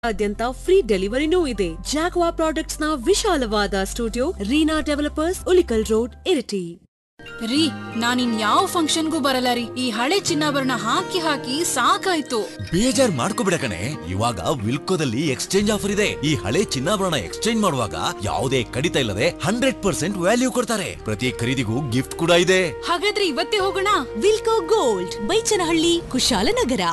ಆದ್ಯಂತ free ಡೆಲಿವರಿನೂ ಇದೆ ಜಾಗ್ವಾ products ನ ವಿಶಾಲವಾದ studio Reena developers Ulikkal road Iritty ರೀ ನಾನಿನ್ ಯಾವ ಫಂಕ್ಷನ್ಗೂ ಬರಲ್ಲ ರೀ ಈ ಹಳೆ ಚಿನ್ನಾಭರಣ ಹಾಕಿ ಹಾಕಿ ಸಾಕಾಯ್ತು ಬೇಜಾರ್ ಮಾಡ್ಕೋಬಿಡ ಕಣೆ ಇವಾಗ ವಿಲ್ಕೋದಲ್ಲಿ ಎಕ್ಸ್ಚೇಂಜ್ ಆಫರ್ ಇದೆ ಈ ಹಳೆ ಚಿನ್ನಾಭರಣ ಎಕ್ಸ್ಚೇಂಜ್ ಮಾಡುವಾಗ ಯಾವುದೇ ಕಡಿತ ಇಲ್ಲದೆ ಹಂಡ್ರೆಡ್ ಪರ್ಸೆಂಟ್ ವ್ಯಾಲ್ಯೂ ಕೊಡ್ತಾರೆ ಪ್ರತಿ ಖರೀದಿಗೂ ಗಿಫ್ಟ್ ಕೂಡ ಇದೆ ಹಾಗಾದ್ರೆ ಇವತ್ತೇ ಹೋಗೋಣ Wilco gold Baichanahalli Kushalnagar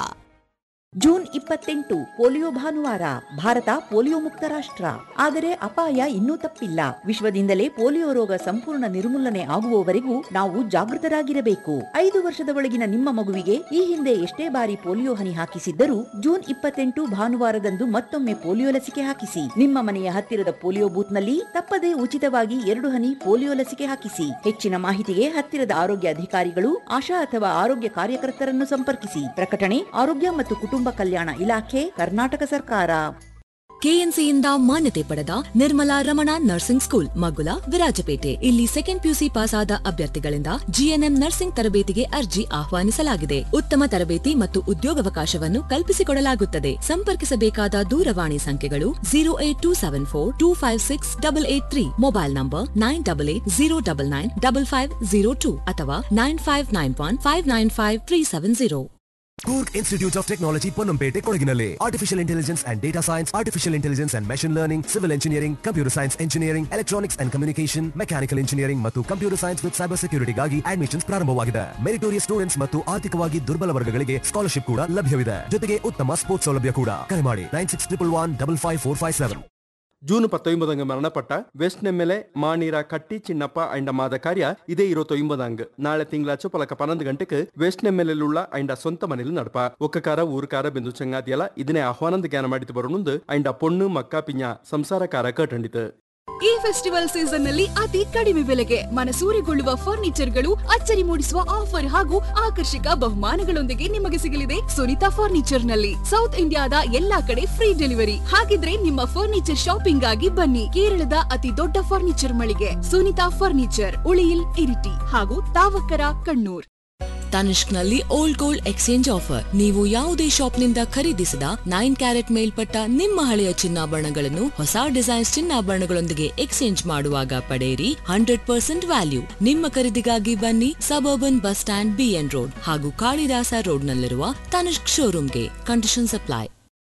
June ಇಪ್ಪತ್ತೆಂಟು ಪೋಲಿಯೋ ಭಾನುವಾರ ಭಾರತ ಪೋಲಿಯೋ ಮುಕ್ತ ರಾಷ್ಟ್ರ ಆದರೆ ಅಪಾಯ ಇನ್ನೂ ತಪ್ಪಿಲ್ಲ ವಿಶ್ವದಿಂದಲೇ ಪೋಲಿಯೋ ರೋಗ ಸಂಪೂರ್ಣ ನಿರ್ಮೂಲನೆ ಆಗುವವರೆಗೂ ನಾವು ಜಾಗೃತರಾಗಿರಬೇಕು ಐದು ವರ್ಷದ ಒಳಗಿನ ನಿಮ್ಮ ಮಗುವಿಗೆ ಈ ಹಿಂದೆ ಎಷ್ಟೇ ಬಾರಿ ಪೋಲಿಯೋ ಹನಿ ಹಾಕಿಸಿದ್ದರೂ ಜೂನ್ ಇಪ್ಪತ್ತೆಂಟು ಭಾನುವಾರದಂದು ಮತ್ತೊಮ್ಮೆ ಪೋಲಿಯೋ ಲಸಿಕೆ ಹಾಕಿಸಿ ನಿಮ್ಮ ಮನೆಯ ಹತ್ತಿರದ ಪೋಲಿಯೋ ಬೂತ್ನಲ್ಲಿ ತಪ್ಪದೇ ಉಚಿತವಾಗಿ ಎರಡು ಹನಿ ಪೋಲಿಯೋ ಲಸಿಕೆ ಹಾಕಿಸಿ ಹೆಚ್ಚಿನ ಮಾಹಿತಿಗೆ ಹತ್ತಿರದ ಆರೋಗ್ಯ ಅಧಿಕಾರಿಗಳು ಆಶಾ ಅಥವಾ ಆರೋಗ್ಯ ಕಾರ್ಯಕರ್ತರನ್ನು ಸಂಪರ್ಕಿಸಿ ಪ್ರಕಟಣೆ ಆರೋಗ್ಯ ಮತ್ತು ಕುಟುಂಬ ಕಲ್ಯಾಣ ಇಲಾಖೆ ಕರ್ನಾಟಕ ಸರ್ಕಾರ ಕೆಎನ್ಸಿಯಿಂದ ಮಾನ್ಯತೆ ಪಡೆದ ನಿರ್ಮಲಾ ರಮಣ ನರ್ಸಿಂಗ್ ಸ್ಕೂಲ್ ಮಗುಲ ವಿರಾಜಪೇಟೆ ಇಲ್ಲಿ ಸೆಕೆಂಡ್ ಪಿಯುಸಿ ಪಾಸ್ ಆದ ಅಭ್ಯರ್ಥಿಗಳಿಂದ ಜಿಎನ್ಎಂ ನರ್ಸಿಂಗ್ ತರಬೇತಿಗೆ ಅರ್ಜಿ ಆಹ್ವಾನಿಸಲಾಗಿದೆ ಉತ್ತಮ ತರಬೇತಿ ಮತ್ತು ಉದ್ಯೋಗಾವಕಾಶವನ್ನು ಕಲ್ಪಿಸಿಕೊಡಲಾಗುತ್ತದೆ ಸಂಪರ್ಕಿಸಬೇಕಾದ ದೂರವಾಣಿ ಸಂಖ್ಯೆಗಳು zero eight two seven four two five six double eight three mobile number nine double eight zero double nine double five zero two ಅಥವಾ nine five nine one five nine five three seven zero Kurk Institute of Technology Ponnambete Kodaginale. Artificial Intelligence and Data Science, Artificial Intelligence and Machine Learning, Civil Engineering, Computer Science Engineering, Electronics and Communication, Mechanical Engineering ಮತ್ತು Computer Science with Cyber Security ಗಾಗಿ admissions ಪ್ರಾರಂಭವಾಗಿದೆ meritorious students ಮತ್ತು ಆರ್ಥಿಕವಾಗಿ ದುರ್ಬಲ ವರ್ಗಗಳಿಗೆ scholarship ಕೂಡ ಲಭ್ಯವಿದೆ ಜೊತೆಗೆ ಉತ್ತಮ ಸ್ಪೋರ್ಟ್ಸ್ ಸೌಲಭ್ಯ ಕೂಡ ಕರೆ ಮಾಡಿ nine six triple one double five four five seven June ಪತ್ತೊಂಬದಂಗ ಮರಣಪಟ್ಟ ವೆಸ್ಟ್ ನೆಮ್ಮೆಲೆ ಮಾನೀರ ಕಟ್ಟಿ ಚಿನ್ನಪ್ಪ ಐಂಡ ಮಾದ ಕಾರ್ಯ ಇದೇ ഇരുപത്തൊമ്പതാങ്ക് നാളെ തിങ്കളാഴ്ച പലക്ക പന്ത്രണ്ട് ഗಂಟೆക്ക് വെസ്റ്റ് ನೆಮ್ಮೆಲೆಲ್ಲ ಐಂಡ ಸ್ವಂತ ಮನೇಲಿ ನಡಪ ಒಕ್ಕಕಾರ ಊರುಕಾರ ಬೆಂದು ಚಂಗಾದಿಯಲ್ಲ ಇದನ್ನೇ ಆಹ್ವಾನದ ಜ್ಞಾನ ಮಾಡಿತು ಬರೋಣಂದು ಐಂಡ ಪೊಣ್ಣು ಮಕ್ಕ ಪಿಂಜ ಸಂಸಾರಕಾರ ಕಟ್ಟಂಡಿತು ಈ ಫೆಸ್ಟಿವಲ್ ಸೀಸನ್ ನಲ್ಲಿ ಅತಿ ಕಡಿಮೆ ಬೆಲೆಗೆ ಮನಸೂರೆಗೊಳ್ಳುವ ಫರ್ನಿಚರ್ ಗಳು ಅಚ್ಚರಿ ಮೂಡಿಸುವ ಆಫರ್ ಹಾಗೂ ಆಕರ್ಷಕ ಬಹುಮಾನಗಳೊಂದಿಗೆ ನಿಮಗೆ ಸಿಗಲಿದೆ ಸುನಿತಾ ಫರ್ನಿಚರ್ ನಲ್ಲಿ ಸೌತ್ ಇಂಡಿಯಾದ ಎಲ್ಲಾ ಕಡೆ ಫ್ರೀ ಡೆಲಿವರಿ ಹಾಗಿದ್ರೆ ನಿಮ್ಮ ಫರ್ನಿಚರ್ ಶಾಪಿಂಗ್ ಆಗಿ ಬನ್ನಿ ಕೇರಳದ ಅತಿ ದೊಡ್ಡ ಫರ್ನಿಚರ್ ಮಳಿಗೆ ಸುನಿತಾ ಫರ್ನಿಚರ್ ಉಳಿಯಿಲ್ ಇರಿಟಿ ಹಾಗೂ ತಾವಕ್ಕರ ಕಣ್ಣೂರ್ ತನಿಷ್ಕ್ನಲ್ಲಿ ಓಲ್ಡ್ ಗೋಲ್ಡ್ ಎಕ್ಸ್ಚೇಂಜ್ ಆಫರ್ ನೀವು ಯಾವುದೇ ಶಾಪ್ನಿಂದ ಖರೀದಿಸಿದ ನೈನ್ ಕ್ಯಾರೆಟ್ ಮೇಲ್ಪಟ್ಟ ನಿಮ್ಮ ಹಳೆಯ ಚಿನ್ನಾಭರಣಗಳನ್ನು ಹೊಸ ಡಿಸೈನ್ಸ್ ಚಿನ್ನಾಭರಣಗಳೊಂದಿಗೆ ಎಕ್ಸ್ಚೇಂಜ್ ಮಾಡುವಾಗ ಪಡೆಯಿರಿ ಹಂಡ್ರೆಡ್ ಪರ್ಸೆಂಟ್ ವ್ಯಾಲ್ಯೂ ನಿಮ್ಮ ಖರೀದಿಗಾಗಿ ಬನ್ನಿ suburban bus stand BN road ಹಾಗೂ ಕಾಳಿದಾಸ ರೋಡ್ನಲ್ಲಿರುವ ತನಿಷ್ಕ್ ಶೋರೂಮ್ಗೆ ಕಂಡೀಷನ್ ಅಪ್ಲೈ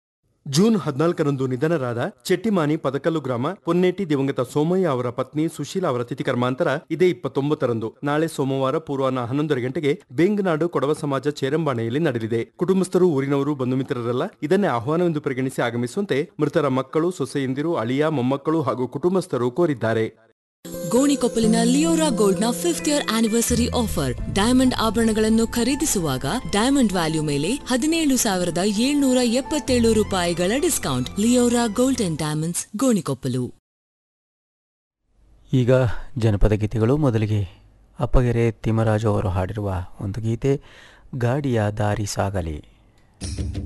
ಜೂನ್ ಹದಿನಾಲ್ಕರಂದು ನಿಧನರಾದ ಚೆಟ್ಟಿಮಾನಿ ಪದಕಲ್ಲು ಗ್ರಾಮ ಪೊನ್ನೇಟಿ ದಿವಂಗತ ಸೋಮಯ್ಯ ಅವರ ಪತ್ನಿ ಸುಶೀಲಾ ಅವರ ತಿಥಿ ಕರ್ಮಾಂತರ ಇದೇ ಇಪ್ಪತ್ತೊಂಬತ್ತರಂದು ನಾಳೆ ಸೋಮವಾರ ಪೂರ್ವಾಹ್ನ ಹನ್ನೊಂದರ ಗಂಟೆಗೆ ಬೇಂಗನಾಡು ಕೊಡವ ಸಮಾಜ ಚೇರಂಬಾಣೆಯಲ್ಲಿ ನಡೆಯಲಿದೆ ಕುಟುಂಬಸ್ಥರು ಊರಿನವರು ಬಂಧು ಮಿತ್ರರೆಲ್ಲ ಇದನ್ನೇ ಆಹ್ವಾನವೆಂದು ಪರಿಗಣಿಸಿ ಆಗಮಿಸುವಂತೆ ಮೃತರ ಮಕ್ಕಳು ಸೊಸೆಯಂದಿರು ಅಳಿಯ ಮೊಮ್ಮಕ್ಕಳು ಹಾಗೂ ಕುಟುಂಬಸ್ಥರು ಕೋರಿದ್ದಾರೆ ಗೋಣಿಕೊಪ್ಪಲಿನ ಲಿಯೋರಾ ಗೋಲ್ಡ್ ನ fifth year anniversary offer diamond ಆಭರಣಗಳನ್ನು ಖರೀದಿಸುವಾಗ ಡೈಮಂಡ್ ವ್ಯಾಲ್ಯೂ ಮೇಲೆ ಹದಿನೇಳು ಸಾವಿರದ ಏಳ್ನೂರ ಎಪ್ಪತ್ತೇಳು ರೂಪಾಯಿಗಳ discount Leora gold and diamonds Gonikoppal ಈಗ ಜನಪದ ಗೀತೆಗಳು ಮೊದಲಿಗೆ ಅಪ್ಪಗೆರೆ ತಿಮ್ಮರಾಜು ಅವರು ಹಾಡಿರುವ ಒಂದು ಗೀತೆ ಗಾಡಿಯ ದಾರಿ ಸಾಗಲಿ